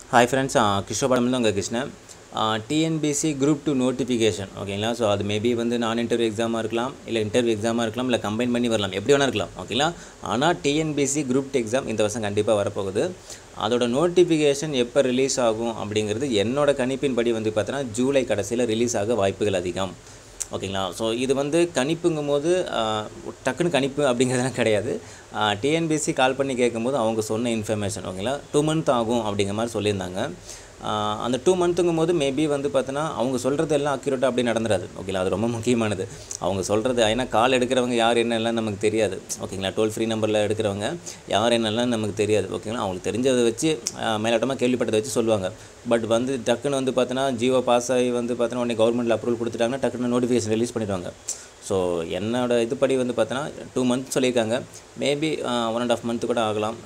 hi friends கிருஷ்ணபடம்ல உங்கள் Krishnan TNPSC group two notification ஓகேங்களா ஸோ அது மேபி வந்து நான் இன்டர்வியூ எக்ஸாமாக இருக்கலாம் இல்லை இன்டர்வியூ எக்ஸாமாக இருக்கலாம் இல்லை கம்பைன் பண்ணி வரலாம் எப்படி வேணா இருக்கலாம் ஓகேங்களா ஆனால் டிஎன்பிசி குரூப் டூ எக்ஸாம் இந்த வருஷம் கண்டிப்பாக வரப்போகுது அதோட நோட்டிஃபிகேஷன் எப்போ ரிலீஸ் ஆகும் அப்படிங்கிறது என்னோட கணிப்பின்படி வந்து பார்த்தோன்னா ஜூலை கடைசியில் ரிலீஸ் ஆக வாய்ப்புகள் அதிகம் ஓகேங்களா ஸோ இது வந்து கணிப்புங்கும் போது ஆஹ், டக்குன்னு கணிப்பு அப்படிங்கிறதெல்லாம் கிடையாது டிஎன்பிசி கால் பண்ணி கேட்கும்போது அவங்க சொன்ன இன்ஃபர்மேஷன் ஓகேங்களா டூ மந்த் ஆகும் அப்படிங்கிற மாதிரி சொல்லியிருந்தாங்க ஆஹ், அந்த டூ மந்த்துங்கும் போது மேபி வந்து பார்த்தோன்னா அவங்க சொல்கிறது எல்லாம் அக்யூரேட்டாக அப்படி நடந்துராது ஓகேங்களா அது ரொம்ப முக்கியமானது அவங்க சொல்கிறது ஏன்னா கால் எடுக்கிறவங்க யார் என்னெல்லாம் நமக்கு தெரியாது ஓகேங்களா டோல் ஃப்ரீ நம்பரில் எடுக்கிறவங்க யார் என்னெல்லாம் நமக்கு தெரியாது ஓகேங்களா அவங்களுக்கு தெரிஞ்சதை வச்சு ஆஹ், மேலோட்டமாக கேள்விப்பட்டதை வச்சு சொல்லுவாங்க பட் வந்து டக்குன்னு வந்து பார்த்தோன்னா ஜியோ பாஸ் ஆகி வந்து பார்த்தோன்னா உடனே கவர்மெண்ட்டில் அப்ரூவல் கொடுத்துட்டாங்கன்னா டக்குன்னு நோட்டிஃபிகேஷன் ரிலீஸ் பண்ணிடுவாங்க ஸோ என்னோட இதுபடி வந்து பார்த்தோன்னா டூ மந்த் சொல்லியிருக்காங்க maybe one and half month கூட ஆகலாம்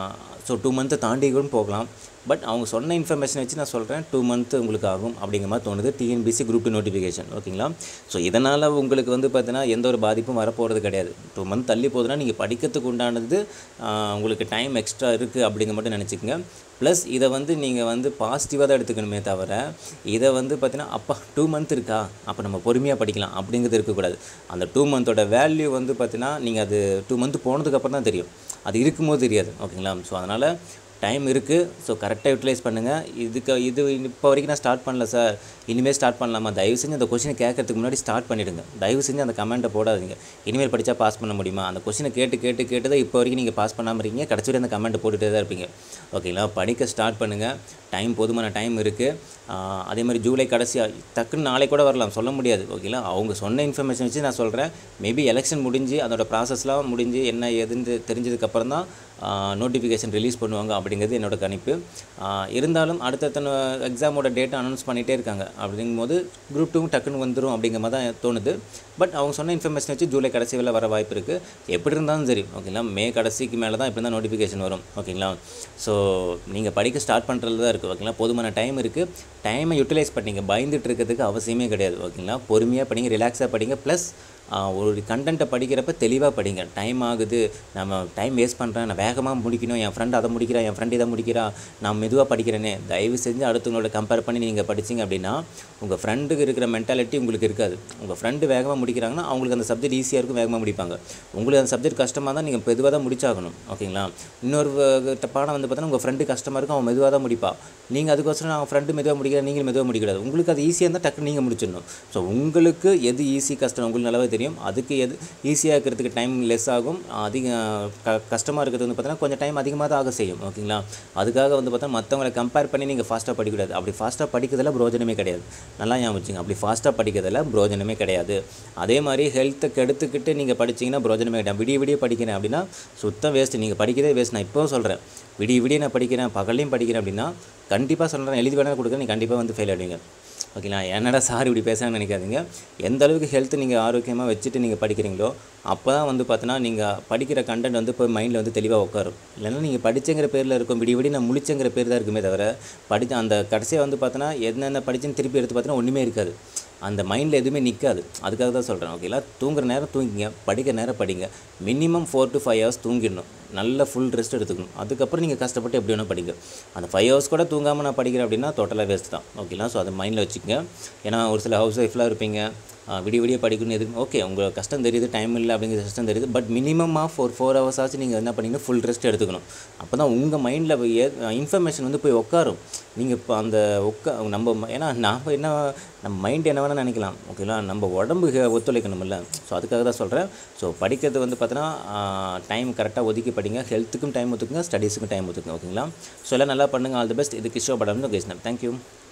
ஸோ டூ மந்த்தை தாண்டி கூட போகலாம் பட் அவங்க சொன்ன இன்ஃபர்மேஷன் வச்சு நான் சொல்கிறேன் டூ மந்த்து உங்களுக்கு ஆகும் அப்படிங்கிற மாதிரி தோணுது டிஎன்பிசி குரூப் டூ நோட்டிஃபிகேஷன் ஓகேங்களா ஸோ இதனால் உங்களுக்கு வந்து பார்த்தீங்கன்னா எந்த ஒரு பாதிப்பும் வரப்போகிறது கிடையாது டூ மந்த் தள்ளி போகுதுன்னா நீங்கள் படிக்கிறதுக்கு உண்டானது ஆஹ், உங்களுக்கு டைம் எக்ஸ்ட்ரா இருக்குது அப்படிங்க மட்டும் நினச்சிக்கங்க ப்ளஸ் இதை வந்து நீங்கள் வந்து பாசிட்டிவாக தான் எடுத்துக்கணுமே தவிர இதை வந்து பார்த்தீங்கன்னா அப்பா டூ மந்த் இருக்கா அப்போ நம்ம பொறுமையாக படிக்கலாம் அப்படிங்கிறது இருக்கக்கூடாது அந்த டூ மந்தோட வேல்யூ வந்து பார்த்தீங்கன்னா நீங்கள் அது டூ மந்த் போனதுக்கப்புறம் தான் தெரியும் அது இருக்கும்போது தெரியாது ஓகேங்களா ஸோ அதனால் டைம் இருக்குது ஸோ கரெக்டாக யூட்டிலைஸ் பண்ணுங்கள் இதுக்கு இது இப்போ வரைக்கும் நான் ஸ்டார்ட் பண்ணல சார் இனிமேல் ஸ்டார்ட் பண்ணலாமா தயவு செஞ்சு அந்த கொஷினை கேட்கறதுக்கு முன்னாடி ஸ்டார்ட் பண்ணிவிடுங்க தயவு செஞ்சு அந்த கமெண்ட்டை போடாதீங்க இனிமேல் படித்தா பாஸ் பண்ண முடியுமா அந்த கொஷினை கேட்டு கேட்டு கேட்டு தான் இப்போ வரைக்கும் நீங்கள் பாஸ் பண்ணாமல் இருக்கீங்க கடைசி வரை அந்த கமெண்ட்டை போட்டுகிட்டே தான் இருப்பீங்க ஓகேங்களா படிக்க ஸ்டார்ட் பண்ணுங்கள் டைம் போதுமான டைம் இருக்குது அதே மாதிரி ஜூலை கடைசியாக டக்குன்னு நாளை கூட வரலாம் சொல்ல முடியாது ஓகேங்களா அவங்க சொன்ன இன்ஃபர்மேஷன் வச்சு நான் சொல்கிறேன் மேபி எலெக்ஷன் முடிஞ்சு அதோட ப்ராசஸ்லாம் முடிஞ்சு என்ன ஏதுன்னு தெரிஞ்சதுக்கப்புறம் தான் நோட்டிஃபிகேஷன் ரிலீஸ் பண்ணுவாங்க அப்படிங்கிறது என்னோட கணிப்பு ஆஹ் இருந்தாலும் அடுத்தடுத்த எக்ஸாமோட டேட்டை அனௌன்ஸ் பண்ணிகிட்டே இருக்காங்க அப்படிங்கும்போது குரூப் டூ டக்குன்னு வந்துடும் அப்படிங்கிற மாதிரி தான் தோணுது பட் அவங்க சொன்ன இன்ஃபர்மேஷன் வச்சு ஜூலை கடைசி வேலை வர வாய்ப்பு இருக்குது எப்படி இருந்தாலும் சரி ஓகேங்களா மே கடைசிக்கு மேலே தான் இப்படி தான் நோட்டிஃபிகேஷன் வரும் ஓகேங்களா ஸோ நீங்கள் படிக்க ஸ்டார்ட் பண்ணுறது தான் இருக்குது ஓகேங்களா போதுமான டைம் இருக்குது டைமை யூட்டிலைஸ் பண்ணிங்க பயந்துட்டு இருக்கிறதுக்கு அவசியமே கிடையாது ஓகேங்களா பொறுமையாக படிங்க ரிலாக்ஸாக படிங்க ப்ளஸ் ஒரு கண்டென்ட்டை படிக்கிறப்ப தெளிவாக படிங்க டைம் ஆகுது நம்ம டைம் வேஸ்ட் பண்ணுறேன் நான் வேகமாக முடிக்கணும் என் ஃப்ரெண்ட் அதை முடிக்கிறா என் ஃப்ரெண்ட் இதை முடிக்கிறா நான் மெதுவாக படிக்கிறேனே தயவு செஞ்சு அடுத்தவங்களோட கம்பேர் பண்ணி நீங்கள் படிச்சீங்க அப்படின்னா உங்கள் ஃப்ரெண்டுக்கு இருக்கிற மென்டாலிட்டி உங்களுக்கு இருக்காது உங்கள் ஃப்ரெண்டு வேகமாக முடிக்கிறாங்கன்னா அவங்களுக்கு அந்த சப்ஜெக்ட் ஈஸியாக இருக்கும் வேகமாக முடிப்பாங்க உங்களுக்கு அந்த சப்ஜெக்ட் கஷ்டமாக தான் நீங்கள் மெதுவாக தான் முடிச்சாகணும் ஓகேங்களா இன்னொரு வ- பாடம் வந்து பார்த்தீங்கன்னா உங்கள் ஃப்ரெண்டு கஷ்டமாக இருக்கும் அவன் மெதுவாக தான் முடிப்பா நீங்கள் அதுக்கோசரம் அவன் ஃப்ரெண்டு மெதுவாக முடிக்கிற நீங்கள் மெதுவாக முடிக்கூடாது உங்களுக்கு அது ஈஸியாக இருந்தால் டக்குன்னு நீங்கள் முடிச்சிடணும் ஸோ உங்களுக்கு எது ஈஸி கஷ்டம் உங்களுக்கு நல்லாவே தெரியும் அதுக்கு எது ஈஸியாக இருக்கிறதுக்கு டைம் லெஸ் ஆகும் அதிக க கஷ்டமாக இருக்கிறது வந்து பார்த்தீங்கன்னா கொஞ்சம் டைம் அதிகமாக தான் ஆக செய்யும் ஓகேங்களா அதுக்காக வந்து பார்த்தா மற்றவங்களை கம்பேர் பண்ணி நீங்கள் ஃபாஸ்ட்டாக படிக்கக்கூடாது அப்படி ஃபாஸ்ட்டாக படிக்கிறதுல பிரோஜனமே கிடையாது நல்லா ஞாபகம் வச்சுங்க அப்படி ஃபாஸ்ட்டாக படிக்கிறதுல பிரோஜனமே கிடையாது அதே மாதிரி ஹெல்த்தை கெடுத்துக்கிட்டு நீங்கள் படிச்சீங்கன்னா பிரோஜனமே கிடையாது விடிய விடிய படிக்கிறேன் அப்படின்னா சுத்தம் வேஸ்ட் நீங்கள் படிக்கிறதே வேஸ்ட் நான் இப்போவும் சொல்கிறேன் விடிய விடிய நான் படிக்கிறேன் பகல்லையும் படிக்கிறேன் அப்படின்னா கண்டிப்பாக சொல்கிறேன் எழுதி வேணால் கொடுக்க நீங்கள் கண்டிப்பாக வந்து ஃபெயில் ஆகிடுவீங்க ஓகேங்களா என்னடா சார் இப்படி பேசுகிறான்னு நினைக்காதீங்க எந்த அளவுக்கு ஹெல்த் நீங்கள் ஆரோக்கியமாக வச்சுட்டு நீங்கள் படிக்கிறீங்களோ அப்போ தான் வந்து பார்த்தீங்கன்னா நீங்கள் படிக்கிற கண்டென்ட் வந்து இப்போ மைண்டில் வந்து தெளிவாக உட்காரும் இல்லைன்னா நீங்கள் படிச்சங்கிற பேரில் இருக்கும் விடி விடி நான் முழிச்சங்கிற பேர் தான் இருக்குமே தவிர படித்த அந்த கடைசியாக வந்து பார்த்தோன்னா என்னென்ன படிச்சுன்னு திருப்பி எடுத்து பார்த்தீங்கன்னா ஒன்றுமே இருக்காது அந்த மைண்டில் எதுவுமே நிற்காது அதுக்காக தான் சொல்கிறேன் ஓகேங்களா தூங்குற நேரம் தூங்கிங்க படிக்கிற நேரம் படிங்க minimum four to five hours தூங்கிடணும் நல்ல ஃபுல் ரெஸ்ட் எடுத்துக்கணும் அதுக்கப்புறம் நீங்கள் கஷ்டப்பட்டு எப்படி வேணால் படிங்க அந்த ஃபைவ் ஹவர்ஸ் கூட தூங்காமல் நான் படிக்கிறேன் அப்படின்னா டோட்டலாக வேஸ்ட் தான் ஓகேங்களா ஸோ அதை மைண்டில் வச்சுக்கோங்க ஏன்னா ஒரு சில ஹவுஸ் ஒய்ஃப்லாம் இருப்பீங்க ஆஹ் விடிய விடிய படிக்கணும் எதுக்கு ஓகே உங்களுக்கு கஷ்டம் தெரியுது டைம் இல்லை அப்படிங்கிற கஷ்டம் தெரியுது பட் மினிமம் ஆஃப் ஒரு ஃபோர் ஹவர்ஸ் ஆச்சு நீங்கள் என்ன பண்ணீங்கன்னா ஃபுல் ரெஸ்ட் எடுத்துக்கணும் அப்போ தான் உங்கள் மைண்டில் இன்ஃபர்மேஷன் வந்து போய் உட்காரும் நீங்கள் இப்போ அந்த உட்கா நம்ம ம- ஏன்னா நாம் என்ன நம்ம மைண்ட் என்ன வேணால் நினைக்கலாம் ஓகேங்களா நம்ம உடம்பு ஹெ- ஒத்துழைக்கணும்ல ஸோ அதுக்காக தான் சொல்கிறேன் ஸோ படிக்கிறது வந்து பார்த்தீங்கன்னா டைம் கரெக்டாக ஒதுக்கி படிங்க ஹெல்த்துக்கும் டைம் ஒதுக்குங்க ஸ்டடீஸுக்கும் டைம் ஒதுக்குங்க ஓகேங்களா ஸோ எல்லாம் நல்லா பண்ணுங்கள் ஆல் தி பெஸ்ட் இது கிஷோ படம் கேஸ்னர் தேங்க்யூ